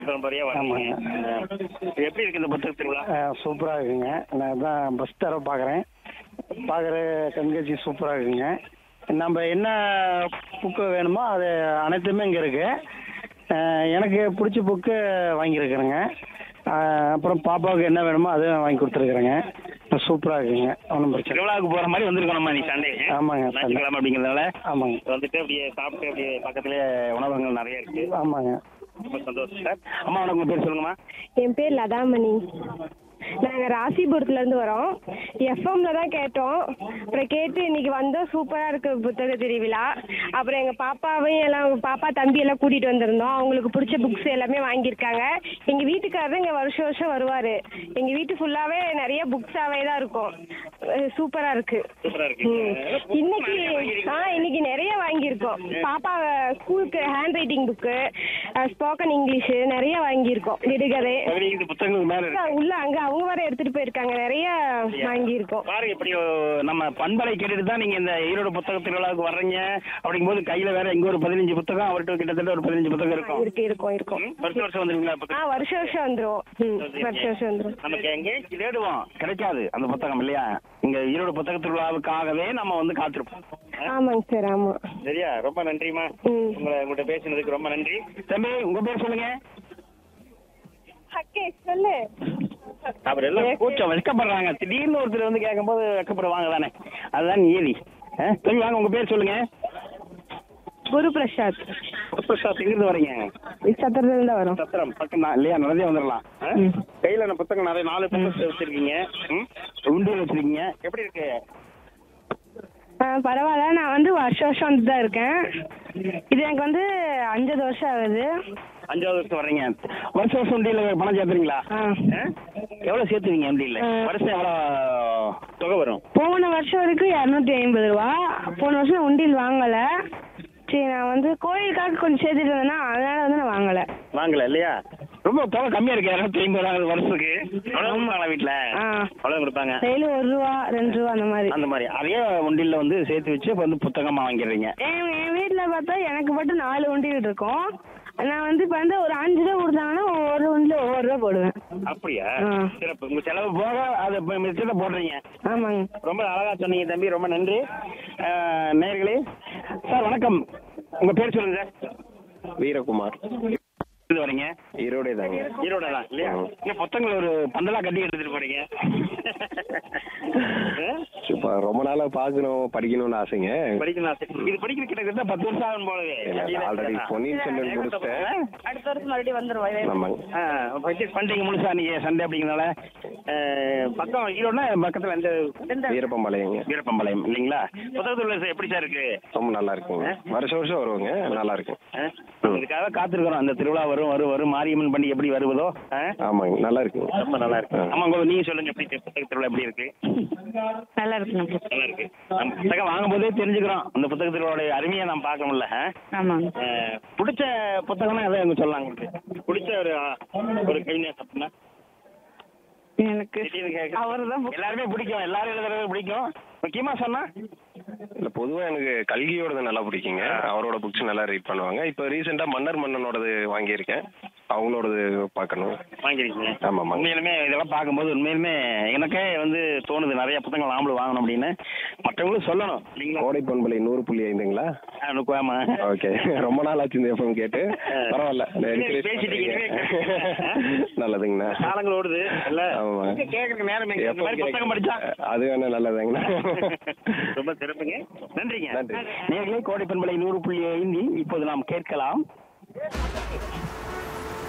பரம்பரையா வரீங்க ஆமாங்க. அஹ், எப்படி இருக்கு இந்த புத்தக திருவிழா சூப்பராக இருக்குங்க நான் தான் பஸ் தர பார்க்குறேன் பார்க்குற கண்காட்சி சூப்பராக இருக்குங்க நம்ம என்ன புக்கு வேணுமோ அது அனைத்துமே இங்கே இருக்கு அஹ் எனக்கு பிடிச்ச புக்கு வாங்கியிருக்கிறேங்க அஹ் அப்புறம் பாப்பாவுக்கு என்ன வேணுமோ அதுவும் வாங்கி கொடுத்துருக்குறேங்க சூப்பராக இருக்குங்க ஒன்றும் பிரச்சனை இல்லை. திருவிழாவுக்கு போற மாதிரி வந்திருக்கோம் நம்ம நீ சண்டே ஆமாங்க, Sunday. ஞாயிற்றுக்கிழமை அப்படிங்கிறதுனால ஆமாங்க வந்துட்டு அப்படியே சாப்பிட்டு அப்படியே பக்கத்துலயே உணவகங்கள் நிறைய இருக்கு ஆமாங்க ரொம்ப சந்தோஷம் சார் அம்மா உனக்கு உங்க பேர் சொல்லுங்கம்மா என் பேர் லதாமணி நாங்கள் ராசிபுரத்துலேருந்து வரோம் எஃப்எம்ல தான் கேட்டோம் அப்புறம் கேட்டு இன்னைக்கு வந்தோம் சூப்பராக இருக்கு புத்தக திருவிழா அப்புறம் எங்கள் பாப்பாவையும் எல்லாம் பாப்பா தம்பி எல்லாம் கூட்டிகிட்டு வந்திருந்தோம் அவங்களுக்கு பிடிச்ச புக்ஸ் எல்லாமே வாங்கியிருக்காங்க எங்கள் வீட்டுக்காரர் இங்கே வருஷம் வருஷம் வருவார் எங்கள் வீட்டு ஃபுல்லாகவே நிறைய புக்ஸாகவே தான் இருக்கும் சூப்பராக இருக்கு சூப்பரா இருக்கு ம். இன்னைக்கு ஆ இன்னைக்கு நிறைய வாங்கியிருக்கோம் பாப்பா ஸ்கூலுக்கு handwriting book spoken English நிறைய வாங்கியிருக்கோம் விடுகதை கவிதை இந்த புத்தகங்கள் மேல இருக்கு உள்ள அங்க அவங்க வர எடுத்துட்டு போயிருக்காங்க நிறைய வாங்கியிருக்கோம் பாருங்க இப்படி நம்ம பண்பலை கேட்டுட்டு தான் நீங்க இந்த ஈரோடு புத்தக திருவிழாவுக்கு வர்றீங்க அப்படிங்கும்போது கையில வேற இங்க ஒரு பதினஞ்சு புத்தகம் அவர்கிட்ட கிட்டத்தட்ட ஒரு பதினஞ்சு புத்தகம் இருக்கும் இருக்கு இருக்கும் இருக்கும் ம், வருஷம் வருஷம் வந்துருங்களா ஆ புத்தகம் வருஷம் வருஷம் வந்துரும் ம் வருஷம் வருஷம் வந்துரும் நமக்கு எங்கே தேடுவோம் கிடைக்காது அந்த புத்தகம் இல்லையா இங்க ஈரோடு புத்தக திருவிழாவுக்காகவே நம்ம வந்து காத்திருப்போம் ஆமாங்க சார் ஆமா சரியா ரொம்ப நன்றிமா ம். உங்களை உங்கள்கிட்ட பேசினதுக்கு ரொம்ப நன்றி தம்பி உங்க பேர் சொல்லுங்க அக்கே சொல்லு அவர் எல்லாம் கூச்சம் வெட்கப்படுறாங்க திடீர்னு ஒருத்தர் வந்து கேட்கும்போது வெட்கப்படுவாங்க தானே அதுதான் நீதி ஆ, தம்பி வாங்க உங்க பேர் சொல்லுங்க குரு பிரசாத் பிரசாத் எங்கிருந்து வரீங்க சத்திரத்துல தான் வரும் சத்திரம் பக்கம் தான் இல்லையா நிறைய வந்துடலாம் ஆ? ம். கையில அந்த புத்தகம் நிறைய நாலு புத்தகம் வச்சிருக்கீங்க ம்? உண்டியல் வச்சிருக்கீங்க எப்படி இருக்கு ஆ பரவாயில்ல நான் வந்து வருஷம் வருஷம் வந்து தான் இருக்கேன் இது எனக்கு வந்து அஞ்சாவது வருஷம் ஆகுது அஞ்சாவது வருஷம் வர்றீங்க வருஷம் வருஷம் உண்டியல பணம் சேர்த்துறீங்களா ஆ ஆ? எவ்வளவு சேர்த்துவீங்க உண்டியல ஆ. வருஷம் எவ்வளவு தொகை வரும் போன வருஷம் வரைக்கும் இரநூத்தி ஐம்பது ரூபா போன வருஷம் உண்டியல் வாங்கலை சரி நான் வந்து கோயிலுக்காக கொஞ்சம் சேர்த்துட்டு இருந்தேன்னா அதனால வந்து நான் வாங்கலை வாங்கல இல்லையா ரொம்ப தொகை கம்மியா இருக்கு இரநூத்தி ஐம்பது ரூபா வருஷத்துக்கு அவ்வளவு கொடுப்பாங்களா வீட்டுல ஆ. அவ்வளவு கொடுப்பாங்க டெய்லி ஒரு ரூபா ரெண்டு ரூபா அந்த மாதிரி அந்த மாதிரி அதே உண்டியல்ல வந்து சேர்த்து வச்சு இப்ப வந்து புத்தகமா வாங்கிடுறீங்க என் என் வீட்டில் பார்த்தா எனக்கு மட்டும் நாலு உண்டியல் இருக்கும் நான் வந்து இப்போ வந்து ஒரு அஞ்சு ரூபா கொடுத்தாங்கன்னா ஒரு உண்டியில் ஒவ்வொரு ரூபா போடுவேன் அப்படியா ஆ. சிறப்பு உங்க செலவு போக அதை இப்ப மிச்சத்தை போடுறீங்க ஆமாங்க ரொம்ப அழகா சொன்னீங்க தம்பி ரொம்ப நன்றி அஹ், நேயர்களே சார் வணக்கம் உங்க பேர் சொல்லுங்க சார் வீரகுமார் இது வரீங்க ஈரோடே தாங்க ஈரோட தான் இல்லையா இங்க புத்தகங்கள் ஒரு பந்தலா கட்டி எடுத்துட்டு போறீங்க இப்போ ரொம்ப நாளா பார்க்கணும் படிக்கணும்னு ஆசைங்க படிக்கணும் ஆசை. இது படிக்கிற கிட்டத்தட்ட பத்து வருஷம் ஆகும் போலவே ஆல்ரெடி பொன்னியின் செல்வன் முடிச்சிட்டேன் அடுத்த வருஷம் மறுபடியும் வந்துடும் ஆமாங்க பர்ச்சேஸ் பண்ணிட்டீங்க முழுசா நீங்க சண்டே அப்படிங்கிறனால அஹ், பக்கம் ஈரோடுனா பக்கத்துல எந்த வீரப்பம்பாளையங்க வீரப்பம்பாளையம் இல்லைங்களா புத்தகத்துல எப்படி சார் இருக்கு ரொம்ப நல்லா இருக்குங்க வருஷம் வருஷம் வருவாங்க நல்லா இருக்கும் அஹ், இதுக்காக காத்திருக்கிறோம் அந்த திருவிழா வரும் வரும் வரும் மாரியம்மன் பண்டிகை எப்படி வருவதோ அஹ், ஆமாங்க நல்லா இருக்குங்க ரொம்ப நல்லா இருக்கு ஆ. ஆமா உங்க நீங்க சொல்லுங்க எப்படி இருக்கு? புத்தக திருவிழா எப்படி இருக்கு நல்லா இருக்குங்க நல்லா இருக்கு நம்ம புத்தகம் வாங்கும் போதே தெரிஞ்சுக்கிறோம் அந்த புத்தக திருவிழாவுடைய அருமையை நாம் பார்க்கணும்ல அஹ்? ஆமாங்க அஹ், பிடிச்ச புத்தகம்னா எதை அவங்க சொல்லலாம் உங்களுக்கு பிடிச்ச ஒரு ஒரு கவிஞர் அப்படின்னா எனக்கு திடீர்னு கேட்க- அவர் தான் எல்லாருமே பிடிக்கும் எல்லாரும் எழுதுறது பிடிக்கும் முக்கியமா சொன்னா இல்ல பொதுவா எனக்கு கல்கியோடது நல்லா பிடிக்குங்க அவரோட புக்ஸ் நல்லா ரீட் பண்ணுவாங்க இப்போ ரீசெண்டா மன்னர் மன்னனோடது வாங்கியிருக்கேன் அவங்களோடது பார்க்கணும் வாங்கிருக்கீங்க ஆமாம் உண்மையிலுமே இதெல்லாம் பார்க்கும்போது உண்மையிலுமே எனக்கே வந்து தோணுது நிறைய புத்தகங்கள் நாமளும் வாங்கணும் அப்படின்னு மற்றவங்களும் சொல்லணும் இல்லைங்களா கோடை பண்பலை நூறு புள்ளி ஐந்துங்களா எனக்கு ஆமா ஓகே ரொம்ப நாள் ஆச்சு இந்த எஃப்எம் கேட்டு பரவாயில்ல encourage பேசிட்டீங்க. பண்றீங்க. நல்லதுங்கண்ணா காலங்கள் ஓடுது இல்ல ஆமா. கேட்கறதுக்கு நேரம் எங்க? இந்த எப்ப மாதிரி புத்தகம் படிச்சா அது வேணா நல்லதுங்கண்ணா ரொம்ப சிறப்புங்க நன்றிங்க நன்றி. நேர்களே கோடை பண்பலை நூறு புள்ளி ஐந்தில் இப்போது நாம் கேட்கலாம்